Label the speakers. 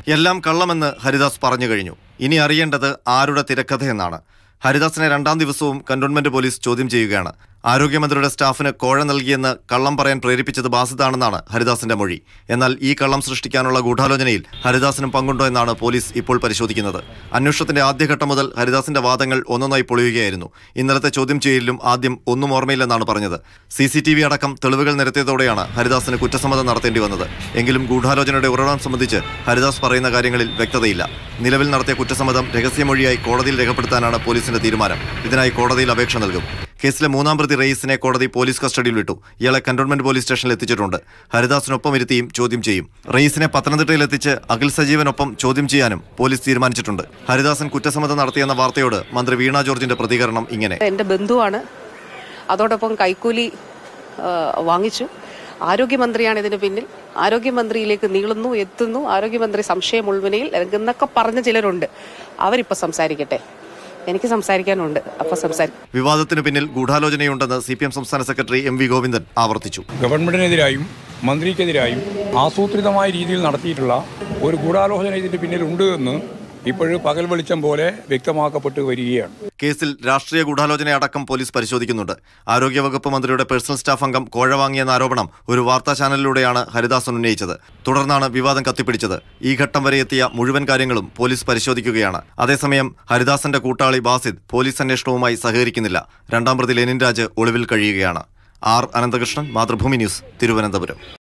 Speaker 1: എല്ലാം കള്ളമെന്ന് ഹരിദാസ് പറഞ്ഞു കഴിഞ്ഞു ഇനി അറിയേണ്ടത് ആരുടെ തിരക്കഥയെന്നാണ് ഹരിദാസിനെ രണ്ടാം ദിവസവും കന്റോൺമെന്റ് പോലീസ് ചോദ്യം ചെയ്യുകയാണ് ആരോഗ്യമന്ത്രിയുടെ സ്റ്റാഫിന് കോഴ നൽകിയെന്ന് കള്ളം പറയാൻ പ്രേരിപ്പിച്ചത് ബാസിതാണെന്നാണ് ഹരിദാസിന്റെ മൊഴി എന്നാൽ ഈ കള്ളം സൃഷ്ടിക്കാനുള്ള ഗൂഢാലോചനയിൽ ഹരിദാസിനും പങ്കുണ്ടോ എന്നാണ് പോലീസ് ഇപ്പോൾ പരിശോധിക്കുന്നത് അന്വേഷണത്തിന്റെ ആദ്യഘട്ടം മുതൽ ഹരിദാസിന്റെ വാദങ്ങൾ ഒന്നൊന്നായി പൊളിയുകയായിരുന്നു ഇന്നലത്തെ ചോദ്യം ചെയ്യലിലും ആദ്യം ഒന്നും ഓർമ്മയില്ലെന്നാണ് പറഞ്ഞത് സി സി ടി വി അടക്കം തെളിവുകൾ നിരത്തിയതോടെയാണ് ഹരിദാസിന് കുറ്റസമ്മതം നടത്തേണ്ടി വന്നത് എങ്കിലും ഗൂഢാലോചനയുടെ ഉറവിടം സംബന്ധിച്ച് ഹരിദാസ് പറയുന്ന കാര്യങ്ങളിൽ വ്യക്തതയില്ല നിലവിൽ നടത്തിയ കുറ്റസമ്മതം രഹസ്യമൊഴിയായി കോടതിയിൽ രേഖപ്പെടുത്താനാണ് പോലീസിന്റെ തീരുമാനം ഇതിനായി കോടതിയിൽ അപേക്ഷ നൽകും കേസിലെ മൂന്നാം പ്രതി റയീസിനെ കോടതി പോലീസ് കസ്റ്റഡിയിൽ വിട്ടു ഇയാളെ കന്റോൺമെന്റ് പോലീസ് സ്റ്റേഷനിൽ എത്തിച്ചിട്ടുണ്ട് ഹരിദാസിനൊപ്പം ഇരുത്തിയും ചോദ്യം ചെയ്യും റയീസിനെ പത്തനംതിട്ടയിൽ എത്തിച്ച് അഖിൽ സജീവനൊപ്പം ചോദ്യം ചെയ്യാനും പോലീസ് തീരുമാനിച്ചിട്ടുണ്ട് ഹരിദാസൻ കുറ്റസമ്മതം നടത്തിയെന്ന വാർത്തയോട് മന്ത്രി വീണ ജോർജിന്റെ പ്രതികരണം ഇങ്ങനെ
Speaker 2: എൻ്റെ ബന്ധുവാണ് അതോടൊപ്പം കൈക്കൂലി ആ, വാങ്ങിച്ചു ആരോഗ്യമന്ത്രിയാണ് ഇതിന് പിന്നിൽ ആരോഗ്യമന്ത്രിയിലേക്ക് നീളുന്നു എത്തുന്നു ആരോഗ്യമന്ത്രി സംശയം ഉൾവിനയിൽ എന്നൊക്കെ പറഞ്ഞ ചിലരുണ്ട് അവരിപ്പോൾ സംസാരിക്കട്ടെ എനിക്ക് സംസാരിക്കാനുണ്ട് അപ്പോൾ സംസാരിക്കും
Speaker 1: വിവാദത്തിന് പിന്നിൽ ഗൂഢാലോചനയുണ്ടെന്ന് സി പി എം സംസ്ഥാന സെക്രട്ടറി എം വി ഗോവിന്ദൻ ആവർത്തിച്ചു
Speaker 3: ഗവൺമെന്റിനെതിരായും മന്ത്രിക്കെതിരായും ആസൂത്രിതമായ രീതിയിൽ നടത്തിയിട്ടുള്ള ഒരു ഗൂഢാലോചന ഇതിന്റെ പിന്നിലുണ്ട് എന്ന് ഇപ്പോഴും പകൽ വെളിച്ചം പോലെ വ്യക്തമാക്കപ്പെട്ടു വരികയാണ്
Speaker 1: കേസിൽ രാഷ്ട്രീയ ഗൂഢാലോചനയടക്കം പോലീസ് പരിശോധിക്കുന്നുണ്ട് ആരോഗ്യവകുപ്പ് മന്ത്രിയുടെ പേഴ്സണൽ സ്റ്റാഫ് അംഗം കോഴ വാങ്ങിയെന്ന ആരോപണം ഒരു വാർത്താ ചാനലിലൂടെയാണ് ഹരിദാസൻ ഉന്നയിച്ചത് തുടർന്നാണ് വിവാദം കത്തിപ്പിടിച്ചത് ഈ ഘട്ടം വരെ എത്തിയ മുഴുവൻ കാര്യങ്ങളും പോലീസ് പരിശോധിക്കുകയാണ് അതേസമയം ഹരിദാസന്റെ കൂട്ടാളി ബാസിദ് പോലീസ് അന്വേഷണവുമായി സഹകരിക്കുന്നില്ല രണ്ടാം പ്രതി ലെനിൻ രാജ് ഒളിവിൽ കഴിയുകയാണ് ആർ അനന്തകൃഷ്ണൻ മാതൃഭൂമി ന്യൂസ് തിരുവനന്തപുരം